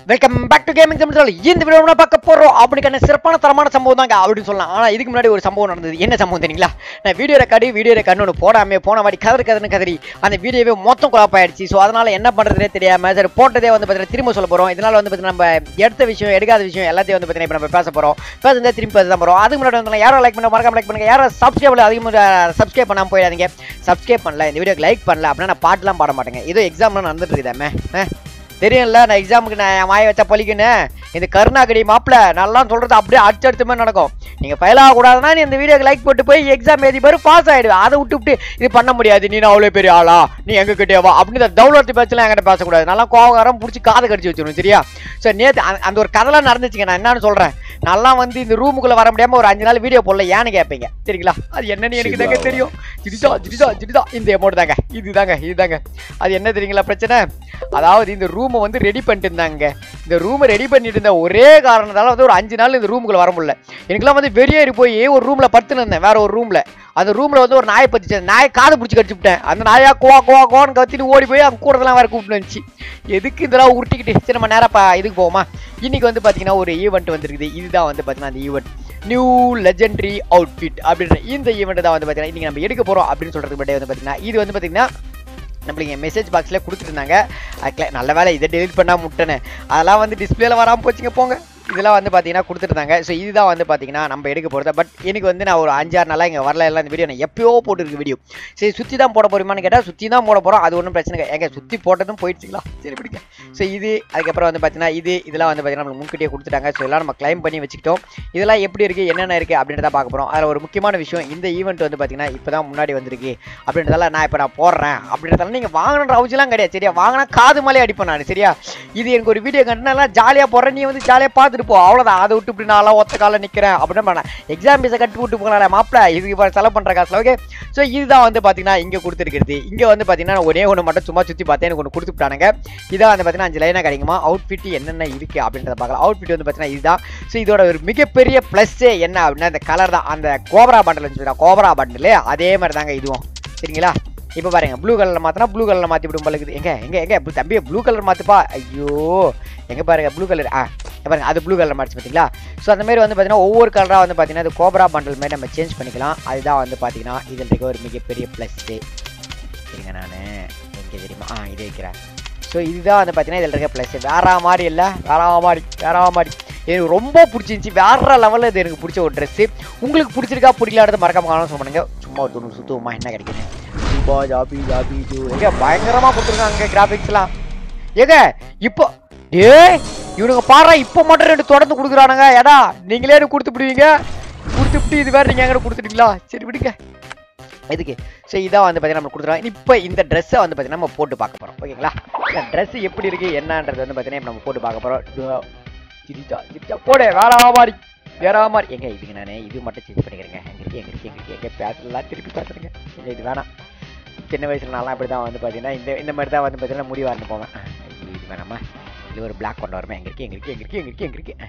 Welcome back to gaming Tamil இந்த video நம்ம பார்க்க போறோம் அப்படிக்கான சிறப்பான தரமான சம்பவம் தாங்க அப்படின்னு சொல்லலாம் ஆனா இதுக்கு முன்னாடி ஒரு சம்பவம் நடந்தது என்ன சம்பவம் தெரியுங்களா நான் வீடியோ ரெக்கார்டு வீடியோ ரெக்கார்டு ஒன்று போடாம போன வாடி கதறு கதறுன்னு கதறி அந்த வீடியோவே மொத்தம் குழப்பாயிடுச்சு ஸோ அதனால என்ன பண்றதுனே தெரியாம சரி போட்டதே வந்து பார்த்தீங்கன்னா திரும்ப சொல்ல போறோம் இதனால வந்து பார்த்தீங்கன்னா நம்ம எடுத்த விஷயம் எடுக்காத விஷயம் எல்லாத்தையும் வந்து பார்த்தீங்கன்னா இப்போ நம்ம பேச போறோம் பேசுறதே திரும்பி பேச தான் போறோம் அதுக்கு முன்னாடி வந்து யாரும் லைக் பண்ண மறக்காம லைக் பண்ணுங்க யாரும் சப்ஸ்கிரைப் அதிகமாக சப்ஸ்கிரைப் பண்ணாம போயிடாதீங்க சப்ஸ்கிரைப் பண்ணல இந்த வீடியோக்கு லைக் பண்ணல அப்படின்னா நான் பாட்டுலாம் பாட மாட்டேங்க ஏதோ எக்ஸாம்லாம் நடந்துட்டு இருக்குதாமே ஆ தெரியும்ல நான் எக்ஸாமுக்கு நான் என் வாயை வச்சா பழிக்குன்னு இந்த கருணாகடி மாப்பிள நல்லா சொல்றது அப்படியே அடிச்சு அடிச்ச மாதிரி நடக்கும் நீங்க ஃபெயில் ஆகக்கூடாதுன்னா நீ இந்த வீடியோக்கு லைக் போட்டு போய் எக்ஸாம் எழுதி பாரு பாஸ் ஆயிடுவேன் அதை விட்டு விட்டு இது பண்ண முடியாது நீ அவ்வளோ பெரிய ஆளா நீ எங்க கிட்டே வா அப்படின்னு டவுன்லோட் பேச்செல்லாம் என்கிட்ட பேசக்கூடாது நல்லா கோவகாரம் பிடிச்சி காதை கடிச்சு வச்சிடணும் சரியா ஸோ நேற்று அந்த ஒரு கதைலாம் நடந்துச்சுங்க நான் என்னன்னு சொல்றேன் நல்லா வந்து இந்த ரூமுக்குள்ள வர முடியாம ஒரு அஞ்சு நாள் வீடியோ போடல ஏன்னு கேட்பீங்க சரிங்களா அது என்னன்னு எனக்கு தாங்க தெரியும் ஜிடிதா ஜிடிதா ஜிடிதா இந்த அமௌண்ட் தாங்க இதுதாங்க இதுதாங்க அது என்ன தெரியுங்களா பிரச்சனை அதாவது இந்த ரூமை வந்து ரெடி பண்ணிட்டு இருந்தாங்க இந்த ரூமை ரெடி பண்ணிட்டு இருந்த ஒரே காரணத்தால வந்து ஒரு அஞ்சு நாள் இந்த ரூமுக்குள்ள வர முடியல எனக்குலாம் வந்து வெளியேறி போய் ஒரு ரூம்ல படுத்துன்னு இருந்தேன் வேற ஒரு ரூம்ல அந்த ரூம்ல வந்து ஒரு நாயை பத்திச்சு நாயை காது பிடிச்சி கடிச்சு விட்டேன் அந்த நாயா குவா குவா குவான்னு கத்திட்டு ஓடி போய் அங்க கூடதெல்லாம் வேற கூப்பிட்டு வந்துச்சு எதுக்கு இதெல்லாம் உருட்டிக்கிட்டு சரி நம்ம நேரா பா இதுக்கு போவோமா இன்னைக்கு வந்து பாத்தீங்கன்னா ஒரு ஈவெண்ட் வந்திருக்குது இதுதான் வந்து பாத்தீங்கன்னா அந்த ஈவெண்ட் நியூ லெஜெண்டரி அவுட்ஃபிட் அப்படின்ற இந்த ஈவெண்ட் தான் வந்து பாத்தீங்கன்னா இன்னைக்கு நம்ம எடுக்க போறோம் அப்படின்னு சொல்றதுக்கு முன்னாடி வந்து பாத்தீங்கன்னா இது வந்து பாத்தீங்கன்னா நம்மளுக்கு மெசேஜ் பாக்ஸில் கொடுத்துருந்தாங்க அதுக்குள்ள நல்ல வேலை இதை டெலிட் பண்ணால் முட்டனே அதெல்லாம் வந்து டிஸ்பிளேல வராமல் போச்சுங்க போங்க இதெல்லாம் வந்து பார்த்தீங்கன்னா கொடுத்துருந்தாங்க ஸோ இதுதான் வந்து பார்த்தீங்கன்னா நம்ம எடுக்க போகிறது பட் எனக்கு வந்து நான் ஒரு அஞ்சாறு நாளாக இங்கே வரல எல்லாம் இந்த வீடியோ நான் எப்பயோ போட்டுருக்கு வீடியோ சரி சுற்றி தான் போட போகிறோமான்னு கேட்டால் சுற்றி தான் போட போகிறோம் அது ஒன்றும் பிரச்சனை எங்க சுற்றி போட்டதும் போயிடுச்சுங்களா சரி பிடிக்க ஸோ இது அதுக்கப்புறம் வந்து பார்த்தீங்கன்னா இது இதெல்லாம் வந்து பார்த்தீங்கன்னா நம்மளுக்கு முன்கூட்டியே கொடுத்துட்டாங்க ஸோ எல்லாம் நம்ம கிளைம் பண்ணி வச்சுக்கிட்டோம் இதெல்லாம் எப்படி இருக்குது என்னென்ன இருக்குது அப்படின்றத பார்க்க போகிறோம் அதில் ஒரு முக்கியமான விஷயம் இந்த ஈவெண்ட் வந்து பார்த்தீங்கன்னா இப்போ தான் முன்னாடி வந்திருக்கு அப்படின்றதால நான் இப்போ நான் போடுறேன் அப்படின்றதால நீங்கள் வாங்கணுன்ற அவசியம்லாம் கிடையாது சரியா வாங்கினா காது மேலே அடிப்பேன் நான் சரியா இது எனக்கு ஒரு வீடியோ கண்டினா ஜாலியாக போடுறேன் நீ வந்து ஜாலியாக பார்த்துட்டு போ அவ்வளோதான் அதை விட்டு இப்படி நான்லாம் ஒத்த காலில் நிற்கிறேன் அப்படின்னு பண்ணேன் எக்ஸாம் பீஸை கட்டி விட்டு போகலாம் மாப்பிள்ள இதுக்கு இப்போ செலவு பண்ணுற காசில் ஓகே ஸோ இதுதான் வந்து பார்த்தீங்கன்னா இங்கே கொடுத்துருக்கிறது இங்கே வந்து பார்த்தீங்கன்னா நான் ஒரே ஒன்று மட்டும் சும்மா சுற்றி பார்த்தேன் எனக்கு ஒன்று கொடுத்துட்டானுங்க இதான் வந்து பார்த்தீங்கன்னா அஞ்சு லைனாக கிடைக்குமா அவுட்ஃபிட் என்னென்ன இருக்குது அப்படின்றத பார்க்கலாம் அவுட்ஃபிட் வந்து பார்த்தீங்கன்னா இதுதான் ஸோ இதோட ஒரு மிகப்பெரிய ப்ளஸ்ஸே என்ன அப்படின்னா அந்த கலர் தான் அந்த கோபரா பண்டில் வச்சுருக்கா கோபரா பண்டில் அதே மாதிரி தாங்க இதுவும் சரிங்களா இப்போ பாருங்க ப்ளூ கலரில் மாற்றினா ப்ளூ கலரில் மாற்றி விடும் பழகுது எங்க எங்க எங்க இப்ப தம்பி ப்ளூ கலர் மாற்றுப்பா ஐயோ எங்க பாருங்க ப்ளூ கலர் ஆ இங்க பாருங்க அது ப்ளூ கலர் மாறிச்சு பார்த்தீங்களா ஸோ அந்த மாதிரி வந்து பார்த்தீங்கன்னா ஒவ்வொரு கலராக வந்து பார்த்தீங்கன்னா அது கோபரா பண்டல் மாதிரி நம்ம சேஞ்ச் பண்ணிக்கலாம் அதுதான் வந்து பார்த்தீங்கன்னா இதில் இருக்க ஒரு மிகப்பெரிய ப்ளஸ்ஸு சரிங்க நான் எங்கே தெரியுமா ஆ இது வைக்கிறேன் ஸோ இதுதான் வந்து பார்த்தீங்கன்னா இதில் இருக்க ப்ளஸ் வேற மாதிரி இல்லை வேற மாதிரி வேற மாதிரி எனக்கு ரொம்ப பிடிச்சிருந்துச்சி வேற லெவலில் இது எனக்கு பிடிச்ச ஒரு ட்ரெஸ்ஸு உங்களுக்கு பிடிச்சிருக்கா பிடிக்கலாடுறது மறக்காம காணும் சொல்ல பண்ணுங்க சும்மா ஒரு தொண்ணூறு சுத்துவமா என்ன கிடைக்குது ஜூபா ஜாபி ஜாபி ஜூ எங்க பயங்கரமாக கொடுத்துருக்காங்க கிராஃபிக்ஸ்லாம் ஏங்க இப்போ ஏய் இவனுங்க பாரு இப்போ மட்டும் ரெண்டு தொடர்ந்து கொடுக்குறானுங்க ஏடா நீங்களே எனக்கு கொடுத்து விடுவீங்க கொடுத்துட்டு இது வேற நீங்கள் எங்கே கொடுத்துட்டீங்களா சரி விடுங்க எதுக்கு ஸோ இதான் வந்து பார்த்தீங்கன்னா நம்ம கொடுத்துருவோம் இப்போ இந்த ட்ரெஸ்ஸை வந்து பார்த்தீங்கன்னா நம்ம போட்டு பார்க்க போகிறோம் ஓகேங்களா இந்த ட்ரெஸ் எப்படி இருக்குது என்னன்றது வந்து பார்த்தீங்கன்னா இப்ப நம்ம போட்டு பார்க்க போகிறோம் சிரிச்சா சிரிச்சா போடு வேற மாதிரி வேற மாதிரி எங்க இதுக்கு நான் இது மட்டும் சேஞ்ச் பண்ணிக்கிறேங்க எங்க இருக்கு எங்க இருக்கு எங்க இருக்கு எங்க பேசலாம் திருப்பி பேசுறேங்க எங்க இது வேணாம் சின்ன வயசுல நான்லாம் இப்படி தான் வந்து பார்த்தீங்கன்னா இந்த இந்த மாதிரி தான் வந்து பார்த்தீங்கன்னா முடி வாரிட்டு போவேன் ஐயோ, இது வேணாமா இது ஒரு பிளாக் கொண்டு வருமே எங்க இருக்கு எங்க இருக்கு எங்க இருக்கு எங்க இருக்கு எங்க இருக்கு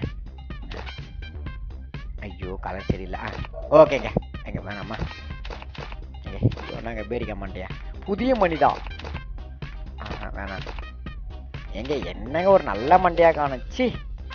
ஐயோ கலர் சரியில்லை ஓகேங்க எங்க வேணாமா நாங்கள் பேரிக்க மாட்டியா புதிய மணிதான் ஆஹா, வேணாம் எங்க என்னங்க ஒரு நல்ல மண்டியா காணுச்சு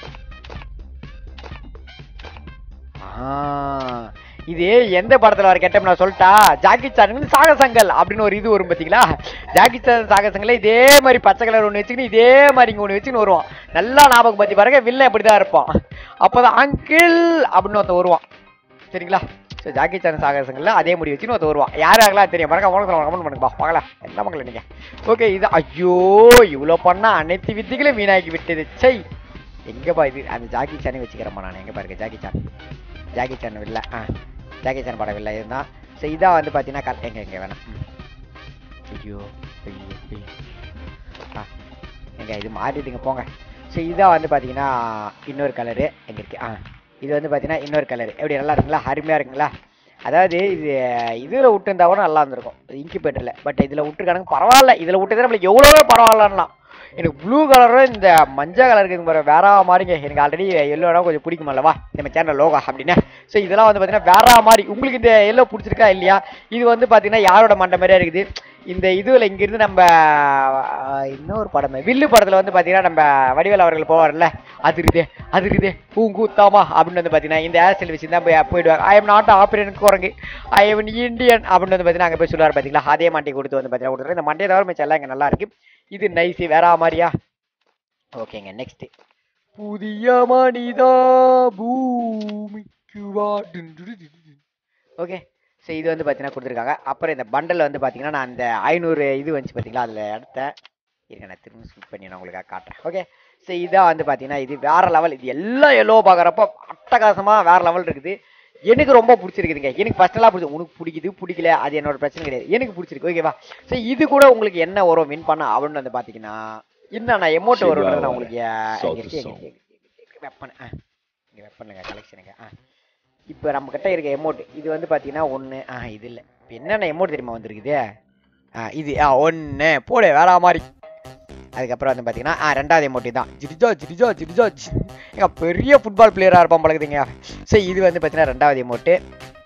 இது எந்த படத்துல வர கேட்டோம் நான் சொல்லிட்டா ஜாக்கி சான் வந்து சாகசங்கள் அப்படின்னு ஒரு இது வரும் பாத்தீங்களா ஜாக்கி சான் சாகசங்களே இதே மாதிரி பச்சை கலர் ஒன்று வச்சுக்கின்னு இதே மாதிரி இங்க ஒன்று வச்சுன்னு வருவான் நல்லா ஞாபகம் பத்தி பாருங்க வில்லன் இப்படிதான் இருப்பான் அப்பதான் அங்கிள் அப்படின்னு ஒருத்தன் வருவான் சரிங்களா ஸோ ஜாக்கி சான் சாகசங்கள்ல அதே முடி வச்சுன்னு ஒருத்தர் வருவான் யார் யாரெல்லாம் தெரியும் பாருங்க உனக்கு கமெண்ட் பண்ணுங்க பா பார்க்கலாம் என்ன மக்கள் நீங்க ஓகே இது ஐயோ இவ்வளோ பண்ணா அனைத்து வித்திகளும் வீணாக்கி விட்டது சை எங்கப்பா இது அந்த ஜாக்கி சானே வச்சுக்கிறேம்மா நான் எங்க பாருங்க ஜாக்கி சான் ஜாக்கி சான் இல்லை ஆ ஜாக்கி சான் படம் இல்லை இதுதான் ஸோ இதான் வந்து பார்த்தீங்கன்னா கல் எங்க எங்க வேணாம் ம். ஐயோ ஐயோ ஐயோ. ஆ எங்க இது மாறிடுங்க போங்க ஸோ இதான் வந்து பார்த்தீங்கன்னா இன்னொரு கலரு எங்க இருக்கு ஆ இது வந்து பார்த்தீங்கன்னா இன்னொரு கலர் எப்படி நல்லா இருக்குங்களா அருமையாக இருக்குங்களா அதாவது இது இதில் விட்டுருந்தா கூட நல்லா இருந்திருக்கும் இன்குபேட்டரில் பட் இதில் விட்டுருக்கானுங்க பரவாயில்ல இதில் விட்டதே நம்மளுக்கு எவ்வளோவே பரவாயில்லலாம் எனக்கு ப்ளூ கலரும் இந்த மஞ்சள் கலர் இருக்குது பாரு வேற மாதிரிங்க எனக்கு ஆல்ரெடி எல்லோனா கொஞ்சம் பிடிக்கும் அல்லவா நம்ம சேனல் லோகா அப்படின்னு ஸோ இதெல்லாம் வந்து பார்த்தீங்கன்னா வேற மாதிரி உங்களுக்கு இந்த எல்லோ பிடிச்சிருக்கா இல்லையா இது வந்து பார்த்தீங்கன்னா யாரோட மண்டை மாதிரியா இருக்குது இந்த இதுல இங்கிருந்து நம்ம ஆஹ், இன்னொரு படம் வில்லு படத்துல வந்து பாத்தீங்கன்னா நம்ம வடிவேல் அவர்கள் போவார்ல அதிருதே அதிருதே பூங்கூத்தாமா அப்படின்னு வந்து பாத்தீங்கன்னா இந்த ஹேர் ஸ்டைல் வச்சு தான் போய் போயிடுவாங்க ஐ எம் நாட் ஆப்ரேன் குரங்கு ஐ எம் இந்தியன் அப்படின்னு வந்து பாத்தீங்கன்னா அங்க போய் சொல்லுவார் பாத்தீங்களா அதே மண்டை கொடுத்து வந்து பாத்தீங்கன்னா கொடுத்துருக்கேன் இந்த மண்டையை தவிர மிச்சம் எல்லாம் இங்க நல்லா இருக்கு இது நைஸ் வேற மாதிரியா ஓகேங்க நெக்ஸ்ட் புதிய மனிதா பூமிக்கு வா ஓகே ஸோ இது வந்து பார்த்தீங்கன்னா கொடுத்துருக்காங்க அப்புறம் இந்த பண்டல் வந்து பார்த்தீங்கன்னா நான் அந்த ஐநூறு இது வந்துச்சு பார்த்தீங்களா அதில் எடுத்தேன் இருங்க நான் திரும்ப ஸ்கிப் பண்ணி நான் உங்களுக்காக காட்டுறேன் ஓகே ஸோ இதான் வந்து பார்த்தீங்கன்னா இது வேற லெவல் இது எல்லாம் எல்லோ பார்க்குறப்ப அட்டகாசமாக வேற லெவல் இருக்குது எனக்கு ரொம்ப பிடிச்சிருக்குதுங்க எனக்கு ஃபர்ஸ்டெல்லாம் பிடிச்சி உனக்கு பிடிக்குது பிடிக்கல அது என்னோட பிரச்சனை கிடையாது எனக்கு பிடிச்சிருக்கு ஓகேவா ஸோ இது கூட உங்களுக்கு என்ன வரும் வின் பண்ண அப்படின்னு வந்து பார்த்தீங்கன்னா இன்னும் நான் எமௌண்ட் வரும்ன்றது நான் உங்களுக்கு வெப்பன் ஆ இங்கே வெப்பனுங்க கலெக்ஷனுங்க ஆ இப்போ நம்ம கிட்ட இருக்க எமௌண்ட் இது வந்து பார்த்தீங்கன்னா ஒன்று ஆ இது இல்லை இப்போ என்னென்ன எமௌண்ட் தெரியுமா வந்திருக்குது ஆ இது ஆ ஒன்று போடு வேற மாதிரி அதுக்கப்புறம் வந்து பார்த்தீங்கன்னா ஆ ரெண்டாவது எமௌண்ட் தான் ஜிரிஜா ஜிரிஜா ஜிரிஜா எங்க பெரிய ஃபுட்பால் பிளேயராக இருப்பான் பழகுதுங்க ஸோ இது வந்து பார்த்தீங்கன்னா ரெண்டாவது எமௌண்ட்டு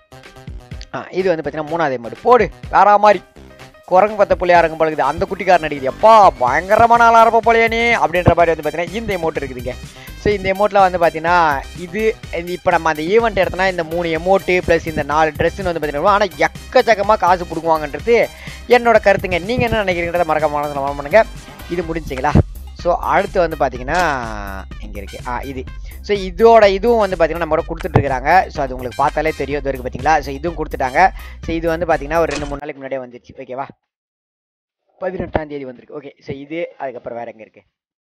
ஆ இது வந்து பார்த்தீங்கன்னா மூணாவது எமௌண்ட் போடு வேற மாதிரி குரங்கு பத்த புள்ளியா இருக்கும் பழகுது அந்த குட்டிக்காரன் நடிக்குது எப்பா பயங்கரமான ஆளா இருப்ப போலயே நீ அப்படின்ற மாதிரி வந்து பார்த்தீங்கன்னா இந்த எமௌண்ட் இருக்குதுங்க ஸோ இந்த எமௌண்ட்டில் வந்து பார்த்தீங்கன்னா இது இப்போ நம்ம அந்த ஈவெண்ட் எடுத்தோம்னா இந்த மூணு எமௌண்ட்டு ப்ளஸ் இந்த நாலு ட்ரெஸ்ஸுன்னு வந்து பார்த்தீங்கன்னா ஆனால் எக்கச்சக்கமாக காசு கொடுக்குவாங்கன்றது என்னோட கருத்துங்க நீங்கள் என்ன நினைக்கிறீங்கிறத மறக்காம மனசில் பண்ணுங்க இது முடிஞ்சுங்களா ஸோ அடுத்து வந்து பார்த்தீங்கன்னா எங்கே இருக்குது ஆ இது ஸோ இதோட இதுவும் வந்து பார்த்தீங்கன்னா நம்ம கொடுத்துட்டு இருக்காங்க ஸோ அது உங்களுக்கு பார்த்தாலே தெரியும் இது வரைக்கும் பார்த்தீங்களா ஸோ இதுவும் கொடுத்துட்டாங்க ஸோ இது வந்து பார்த்தீங்கன்னா ஒரு ரெண்டு மூணு நாளைக்கு முன்னாடியே வந்துருச்சு ஓகேவா பதினெட்டாம் தேதி வந்திருக்கு ஓகே ஸோ இது அதுக்கப்புறம் வேற எங்கே இருக்கு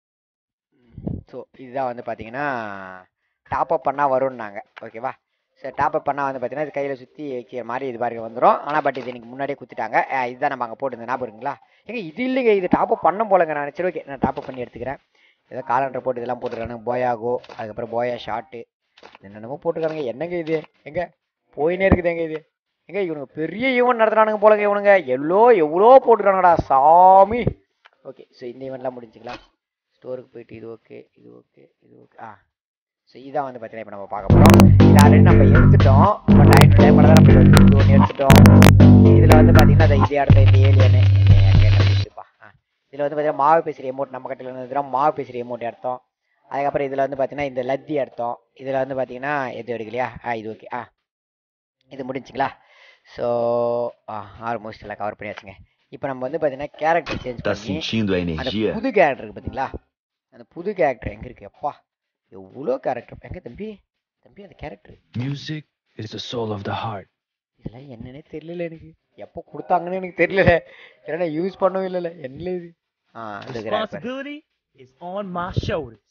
ஸோ இதுதான் வந்து பார்த்தீங்கன்னா டாப் அப் பண்ணால் வரும்னாங்க ஓகேவா ஸோ டாப் அப் பண்ணால் வந்து பார்த்தீங்கன்னா இது கையில் சுற்றி வைக்கிற மாதிரி இது பாருங்க வந்துடும் ஆனால் பட் இது எனக்கு முன்னாடியே குத்திட்டாங்க அஹ் இதுதான் நம்ம அங்கே போட்டுருந்த ஞாபகம் இருக்குங்களா ஏங்க இது இல்லைங்க இது டாப் அப் பண்ண போலங்க நான் சரி ஓகே நான் டாப் அப் பண்ணி எடுத்துக்கிறேன் ஏதோ காலண்டர் போட்டு இதெல்லாம் போட்டுருக்கானுங்க போயாகோ அதுக்கப்புறம் போயா ஷார்ட்டு என்னென்னமோ போட்டுருக்கானுங்க என்னங்க இது எங்க போயினே இருக்குதுங்க இது எங்க இவனுங்க பெரிய ஈவெண்ட் நடத்துறானுங்க போலங்க இவனுங்க எவ்வளோ எவ்வளோ போட்டுருக்கானுங்கடா சாமி ஓகே ஸோ இந்த ஈவெண்ட்லாம் முடிஞ்சுங்களா ஸ்டோருக்கு போயிட்டு இது ஓகே இது ஓகே இது ஓகே ஆ ஸோ இதான் வந்து பார்த்தீங்கன்னா இப்போ நம்ம பார்க்க போகிறோம் இது ஆல்ரெடி நம்ம எடுத்துட்டோம் பட் ஐநூறு டைமில் தான் நம்ம இது வந்து இது ஒன்று எடுத்துட்டோம் இதில் வந்து பார்த்தீங்கன்னா இந்த இது இடத்த இந்த ஏலியனு கேட்டுப்பா ஆ இதில் வந்து பார்த்தீங்கன்னா மாவு பேசுகிற எமௌண்ட் நம்ம கட்டில் இருந்ததுனா மாவு பேசுகிற எமௌண்ட் எடுத்தோம் அதுக்கப்புறம் இதில் வந்து பார்த்தீங்கன்னா இந்த லத்தி எடுத்தோம் இதில் வந்து பார்த்தீங்கன்னா எது எடுக்கலையா ஆ இது ஓகே ஆ இது முடிஞ்சுங்களா ஸோ ஆல்மோஸ்ட் எல்லாம் கவர் பண்ணியாச்சுங்க இப்போ நம்ம வந்து பார்த்தீங்கன்னா கேரக்டர் சேஞ்ச் Tá பண்ணி sentindo a அந்த energia? புது கேரக்டர் இருக்கு பார்த்தீங்களா அந்த புது கேரக்டர் எங்கே இருக்கு அப்பா எவ்வளோ கேரக்டர் எங்க தம்பி தம்பி அந்த character Music is the soul of the heart. இதெல்லாம் என்னன்னே தெரியல எனக்கு எப்போ கொடுத்தாங்கன்னு எனக்கு தெரியல ஏன்னா யூஸ் பண்ணவும் இல்லைல்ல என்ன இது ஆ இது rapper. Responsibility is on my shoulders.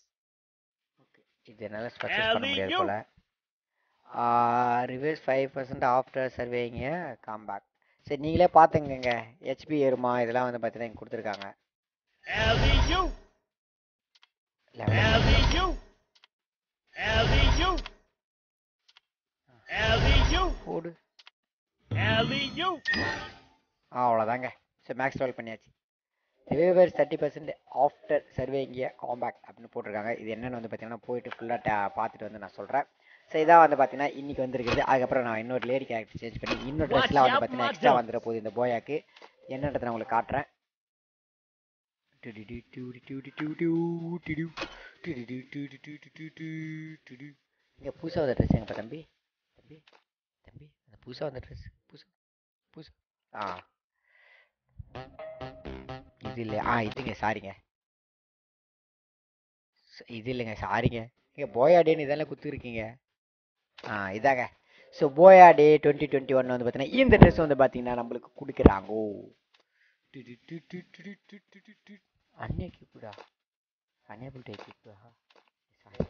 இது என்னால் பர்ச்சேஸ் பண்ண முடியாது Alley-oop. போல ரிவர்ஸ் ஃபைவ் பர்சன்ட் ஆஃப்டர் சர்வேங்க காம்பேக் சரி நீங்களே பார்த்துங்கங்க ஹெச்பி ஏறுமா இதெல்லாம் வந்து பார்த்தீங்கன்னா இங்க கொடுத்துருக்காங்க Alley-oop, Level. alley-oop, alley-oop, alley-oop, போடு alley-oop. அவ்வளோதாங்க சரி மேக்ஸ் டுவெல் பண்ணியாச்சு ரிவர்ஸ் தேர்ட்டி பர்சன்ட் ஆஃப்டர் சர்வேங்கிய காம்பேக்ட் அப்படின்னு போட்டிருக்காங்க இது என்னென்னு வந்து பார்த்தீங்கன்னா போயிட்டு ஃபுல்லாக பார்த்துட்டு வந்து நான் சொல்கிறேன் ஸோ இதான் வந்து பார்த்தீங்கன்னா இன்னைக்கு வந்திருக்குது அதுக்கப்புறம் நான் இன்னொரு லேடி கேரக்டர் சேஞ்ச் பண்ணி இன்னொரு ட்ரெஸ்லாம் வந்து பார்த்தீங்கன்னா எக்ஸ்ட்ரா வந்துட போகுது இந்த போயாக்கு என்னன்றதை நான் உங்களுக்கு காட்டுறேன் இங்கே புதுசாக வந்த ட்ரெஸ் எங்கப்பா தம்பி தம்பி தம்பி அந்த புதுசாக வந்த ட்ரெஸ் புதுசா புதுசா ஆ இது இல்லையா ஆ இதுங்க சாரிங்க ச- இது இல்லைங்க சாரிங்க இங்கே போயாடேன்னு இதெல்லாம் குத்துருக்கீங்க ஆ இதாங்க ஸோ போயா டே டுவெண்ட்டி டுவெண்ட்டி ஒன் வந்து பார்த்தீங்கன்னா இந்த ட்ரெஸ் வந்து பார்த்தீங்கன்னா நம்மளுக்கு கொடுக்குறாங்கோ அன்னிய கிப்புடா அன்னியபிள் டே கிப்புடா சாரி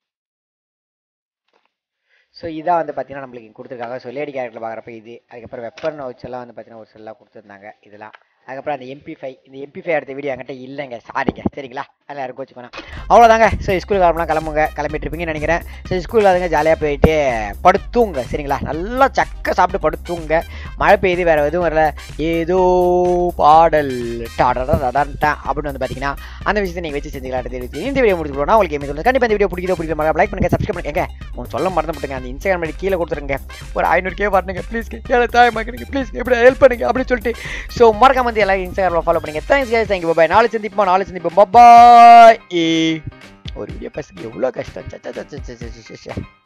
ஸோ இதான் வந்து பார்த்தீங்கன்னா நம்மளுக்கு இங்க கொடுத்துருக்காங்க ஸோ லேடி கேரக்டர் பார்க்குறப்ப இது அதுக்கப்புறம் வெப்பன் வச்செல்லாம் வந்து பார்த்தீங்கன்னா ஒரு செல்லாக கொடுத்துருந்தாங்க இதெல்லாம் அதுக்கப்புறம் அந்த எம்பி ஃபைவ் இந்த எம்பி ஃபைவ் எடுத்த வீடியோ என்கிட்ட இல்லைங்க சாரிங்க சரிங்களா அதில் யாரும் கோச்சு வேணாம் அவ்வளோதாங்க ஸோ ஸ்கூல் கிளம்பலாம் கிளம்புங்க கிளம்பிட்டு இருப்பீங்கன்னு நினைக்கிறேன் ஸோ ஸ்கூலில் அதுங்க ஜாலியாக போயிட்டு படுத்துங்க சரிங்களா நல்லா சக்க சாப்பிட்டு படுத்துங்க மழை பெய்யுது வேறு எதுவும் வரல ஏதோ பாடல் டாடா அப்படின்னு வந்து பார்த்தீங்கன்னா அந்த விஷயத்தை நீங்கள் வச்சு செஞ்சுக்கலாம் தெரிவித்து இந்த வீடியோ முடிச்சுக்கணும் உங்களுக்கு எப்படி சொல்லுங்கள் கண்டிப்பாக இந்த வீடியோ பிடிக்குதோ பிடிக்கல லைக் பண்ணுங்க சப்ஸ்கிரைப் பண்ணுங்க ஒன்று சொல்ல மறந்து போட்டுங்க அந்த இன்ஸ்டாகிராம் ஐடி கீழே கொடுத்துருங்க ஒரு ஐநூறு கே வரணுங்க ப்ளீஸ் ஏழை தாய் மகனுக்கு ப்ளீஸ் எப்படி ஹெல்ப் பண்ணுங்க அப்படின்னு சொல்லிட்டு ஸோ மறக்காம வந்து எல்லாரும் இன்ஸ்டாகிராமில் ஃபாலோ பண்ணுங்க தேங்க்ஸ் guys தேங்க்யூ பாய் நாளை சந்திப்போம் நாளை சந்திப்போம் பாய் ஒரு வீடியோ பேசுறது எவ்வளோ கஷ்டம் ச, ச, ச, ச, ச, ச, ச, ச.